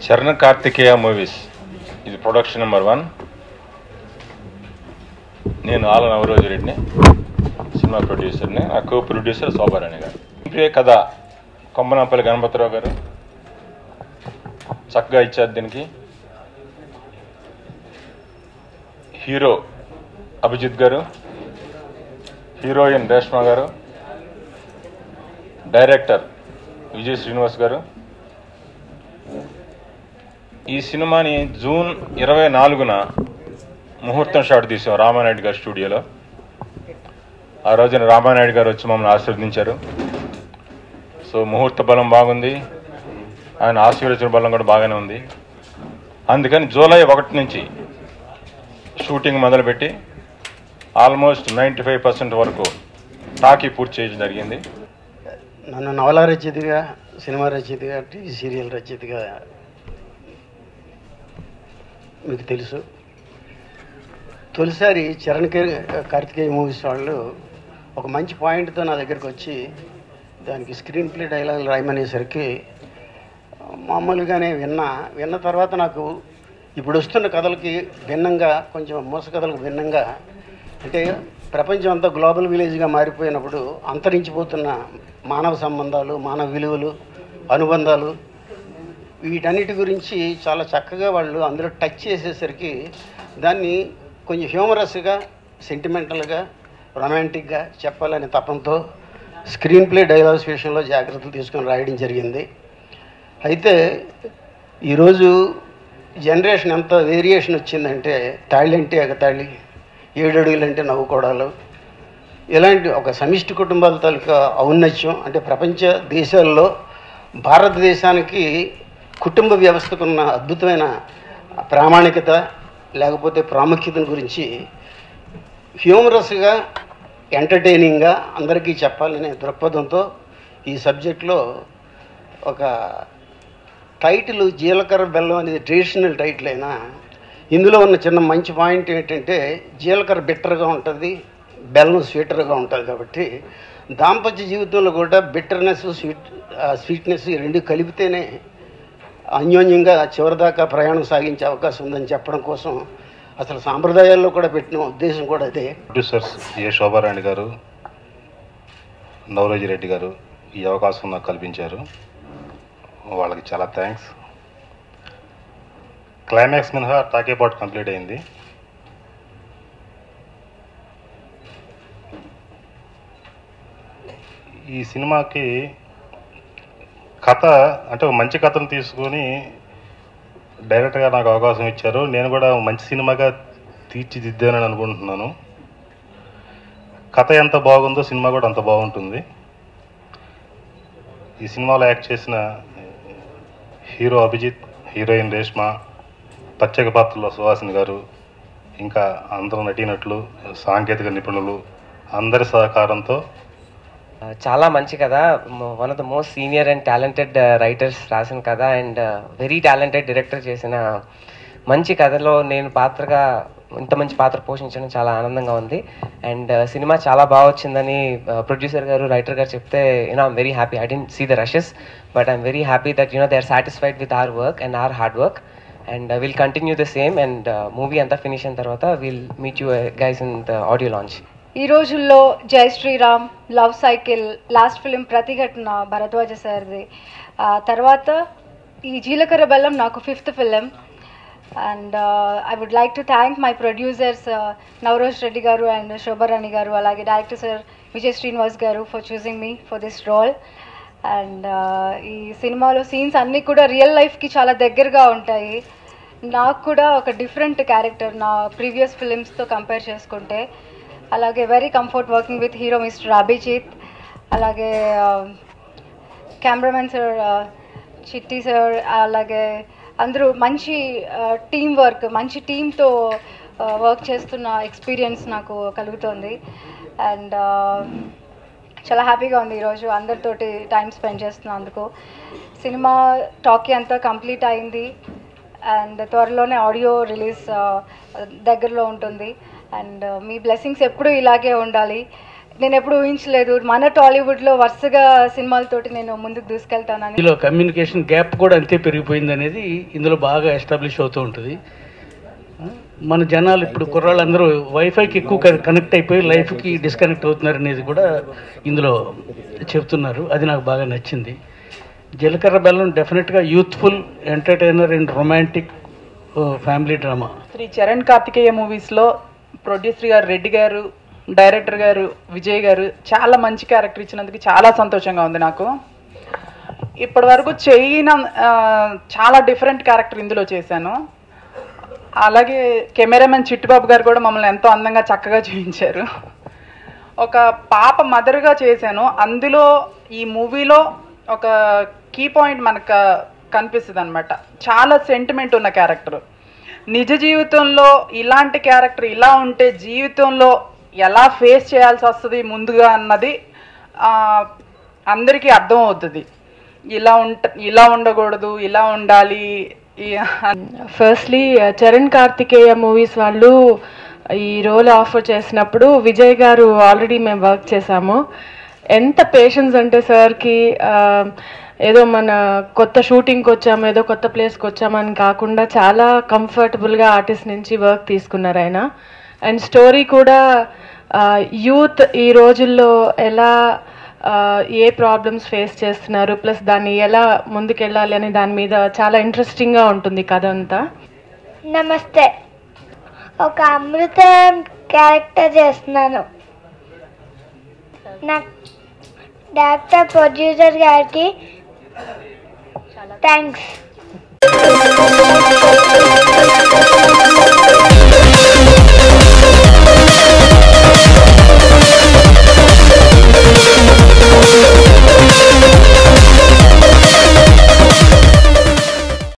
Charan Karthikeya movies ఇది production number one నేను ఆల నవరోజు రెడ్డిని సినిమా ప్రొడ్యూసర్ని నా కో ప్రొడ్యూసర్ శోభారాణి గారు ప్రియ కథ కొమ్మనాపల్లి గణపతిరావు గారు చక్కగా ఇచ్చారు దీనికి హీరో అభిజిత్ గారు హీరోయిన్ రేష్మా గారు డైరెక్టర్ విజయ్ శ్రీనివాస్ గారు ఈ సినిమాని జూన్ ఇరవై నాలుగున ముహూర్తం షాట్ తీసాం రామానాయుడు గారి స్టూడియోలో ఆ రోజున రామానాయుడు గారు వచ్చి మమ్మల్ని ఆశీర్వదించారు సో ముహూర్త బలం బాగుంది ఆయన ఆశీర్వచన బలం కూడా బాగానే ఉంది అందుకని జూలై ఒకటి నుంచి షూటింగ్ మొదలుపెట్టి ఆల్మోస్ట్ నైంటీ ఫైవ్ పర్సెంట్ వరకు టాకీ పూర్తి చేయడం జరిగింది నన్ను నవల రచయితగా సినిమా రచయితగా టీవీ సీరియల్ రచయితగా మీకు తెలుసు తొలిసారి చరణ్ కే- కార్తికేయ మూవీస్ వాళ్ళు ఒక మంచి పాయింట్తో నా దగ్గరికి వచ్చి దానికి స్క్రీన్ ప్లే డైలాగులు రాయమనేసరికి మామూలుగానే విన్నా విన్న తర్వాత నాకు ఇప్పుడు వస్తున్న కథలకి భిన్నంగా కొంచెం మూస కథలకు భిన్నంగా అంటే ప్రపంచం అంతా గ్లోబల్ విలేజ్గా మారిపోయినప్పుడు అంతరించిపోతున్న మానవ సంబంధాలు మానవ విలువలు అనుబంధాలు వీటన్నిటి గురించి చాలా చక్కగా వాళ్ళు అందులో టచ్ చేసేసరికి దాన్ని కొంచెం హ్యూమరస్గా సెంటిమెంటల్గా రొమాంటిక్గా చెప్పాలనే తపంతో స్క్రీన్ ప్లే డైలాగ్స్ విషయంలో జాగ్రత్తలు తీసుకొని రాయడం జరిగింది అయితే ఈరోజు జనరేషన్ ఎంత వేరియేషన్ వచ్చిందంటే తాళి అంటే ఎగతాళి ఏడు అడుగులంటే నవ్వుకోవడాలు ఇలాంటి ఒక సమిష్టి కుటుంబాల తాలూకా ఔన్నత్యం అంటే ప్రపంచ దేశాల్లో భారతదేశానికి కుటుంబ వ్యవస్థకున్న అద్భుతమైన ప్రామాణికత లేకపోతే ప్రాముఖ్యతను గురించి హ్యూమరస్గా ఎంటర్టైనింగ్గా అందరికీ చెప్పాలనే దృక్పథంతో ఈ సబ్జెక్ట్లో ఒక టైటిల్ జీలకర్ర బెల్లం అనేది ట్రెడిషనల్ టైటిల్ అయినా ఇందులో ఉన్న చిన్న మంచి పాయింట్ ఏంటంటే జీలకర్ర బిట్టర్గా ఉంటుంది బెల్లం స్వీటర్గా ఉంటుంది కాబట్టి దాంపత్య జీవితంలో కూడా బిట్టర్నెస్ స్వీట్ స్వీట్నెస్ ఈ రెండు కలిపితేనే అన్యోన్యంగా చివరిదాకా ప్రయాణం సాగించే అవకాశం ఉందని చెప్పడం కోసం అసలు సాంప్రదాయాల్లో కూడా పెట్టిన ఉద్దేశం కూడా అదే ప్రొడ్యూసర్స్ ఏ శోభారాణి గారు నవరోజి రెడ్డి గారు ఈ అవకాశం నాకు కల్పించారు వాళ్ళకి చాలా థ్యాంక్స్ క్లైమాక్స్ మినహా టాకే పాట్ కంప్లీట్ అయింది ఈ సినిమాకి కథ అంటే ఒక మంచి కథను తీసుకొని డైరెక్ట్గా నాకు అవకాశం ఇచ్చారు నేను కూడా మంచి సినిమాగా తీర్చిదిద్దానని అనుకుంటున్నాను కథ ఎంత బాగుందో సినిమా కూడా అంత బాగుంటుంది ఈ సినిమాలో యాక్ట్ చేసిన హీరో అభిజిత్ హీరోయిన్ రేష్మ ప్రత్యేక పాత్రలో సుహాసిని గారు ఇంకా అందరూ నటీనటులు సాంకేతిక నిపుణులు అందరి సహకారంతో చాలా మంచి కథ one of the most senior and talented writers రాసిన కథ అండ్ వెరీ టాలెంటెడ్ డైరెక్టర్ చేసిన మంచి కథలో నేను పాత్రగా ఇంత మంచి పాత్ర పోషించడం చాలా ఆనందంగా ఉంది అండ్ సినిమా చాలా బాగా వచ్చిందని ప్రొడ్యూసర్ గారు రైటర్ గారు చెప్తే you know I'm very happy I didn't see the rushes but I'm very happy that you know they are satisfied with our work and our hard work and will continue the same and movie అంతా finish అయిన తర్వాత will meet you guys in the audio launch ఈ రోజుల్లో Jai Sriram love cycle last film Pratighatana Bharadwaj సార్ది ఆ తర్వాత ఈ జీలకర్ర బెల్లం నాకు fifth film and I would like to thank my producers Navaroj Reddy గారు అండ్ శోభారాణి గారు అలాగే డైరెక్టర్ సార్ విజయ్ శ్రీనివాస్ గారు for choosing me for this role and ఈ సినిమాలో సీన్స్ అన్నీ కూడా రియల్ లైఫ్కి చాలా దగ్గరగా ఉంటాయి నాకు కూడా ఒక డిఫరెంట్ క్యారెక్టర్ నా ప్రీవియస్ ఫిలిమ్స్తో కంపేర్ చేసుకుంటే అలాగే very comfort working with hero mister Abhijit అలాగే కెమెరామెన్ సార్ చిట్టి సార్ అలాగే అందరూ మంచి టీం వర్క్ మంచి టీంతో వర్క్ చేస్తున్న ఎక్స్పీరియన్స్ నాకు కలుగుతుంది అండ్ చాలా హ్యాపీగా ఉంది ఈరోజు అందరితోటి టైం స్పెండ్ చేస్తున్నందుకు సినిమా టాకీ అంతా కంప్లీట్ అయింది అండ్ త్వరలోనే ఆడియో రిలీజ్ దగ్గరలో ఉంటుంది అండ్ మీ బ్లెస్సింగ్స్ ఎప్పుడూ ఇలాగే ఉండాలి నేను ఎప్పుడు ఊహించలేదు మన టాలీవుడ్లో వరుసగా సినిమాలతోటి నేను ముందుకు దూసుకెళ్తానని ఇందులో కమ్యూనికేషన్ గ్యాప్ కూడా అంతే పెరిగిపోయింది అనేది ఇందులో బాగా ఎస్టాబ్లిష్ అవుతూ ఉంటుంది మన జనాలు ఇప్పుడు కుర్రాళ్ళందరూ వైఫైకి ఎక్కువ కనె- కనెక్ట్ అయిపోయి లైఫ్కి డిస్కనెక్ట్ అవుతున్నారు అనేది కూడా ఇందులో చెప్తున్నారు అది నాకు బాగా నచ్చింది జీలకర్ర బెల్లం డెఫినెట్గా youthful entertainer and romantic family drama Shri Charan Karthikeya మూవీస్లో ప్రొడ్యూసర్ గారు రెడ్డి గారు డైరెక్టర్ గారు విజయ్ గారు చాలా మంచి క్యారెక్టర్ ఇచ్చినందుకు చాలా సంతోషంగా ఉంది నాకు ఇప్పటి వరకు చేయన ఆ, చాలా డిఫరెంట్ క్యారెక్టర్ ఇందులో చేశాను అలాగే కెమెరామెన్ చిట్టుబాబు గారు కూడా మమ్మల్ని ఎంతో అందంగా చక్కగా చూపించారు ఒక పాప మదర్గా చేశాను అందులో ఈ మూవీలో ఒక కీ పాయింట్ మనకు కనిపిస్తుంది అనమాట చాలా సెంటిమెంట్ ఉన్న క్యారెక్టర్ నిజ జీవితంలో ఇలాంటి క్యారెక్టర్ ఇలా ఉంటే జీవితంలో ఎలా ఫేస్ చేయాల్సి వస్తుంది ముందుగా అన్నది ఆ, అందరికీ అర్థం అవుతుంది ఇలా ఉంట ఇలా ఉండకూడదు ఇలా ఉండాలి ఈ- ఫస్ట్లీ చరణ్ కార్తికేయ మూవీస్ వాళ్ళు ఈ రోల్ ఆఫర్ చేసినప్పుడు విజయ్ గారు ఆల్రెడీ మేము వర్క్ చేసాము ఎంత పేషెన్స్ అంటే సార్కి ఏదో మన కొత్త షూటింగ్కి వచ్చాము ఏదో కొత్త ప్లేస్కి వచ్చామని కాకుండా చాలా కంఫర్టబుల్గా ఆర్టిస్ట్ నుంచి వర్క్ తీసుకున్నారు ఆయన అండ్ స్టోరీ కూడా యూత్ ఈ రోజుల్లో ఎలా ఆ, ఏ ప్రాబ్లమ్స్ ఫేస్ చేస్తున్నారు ప్లస్ దాన్ని ఎలా ముందుకెళ్ళాలి అని దాని మీద చాలా ఇంట్రెస్టింగ్గా ఉంటుంది కథ అంతా నమస్తే ఒక అమృతం క్యారెక్టర్ చేస్తున్నాను నా డైరెక్టర్ ప్రొడ్యూసర్ గారికి థ్యాంక్స్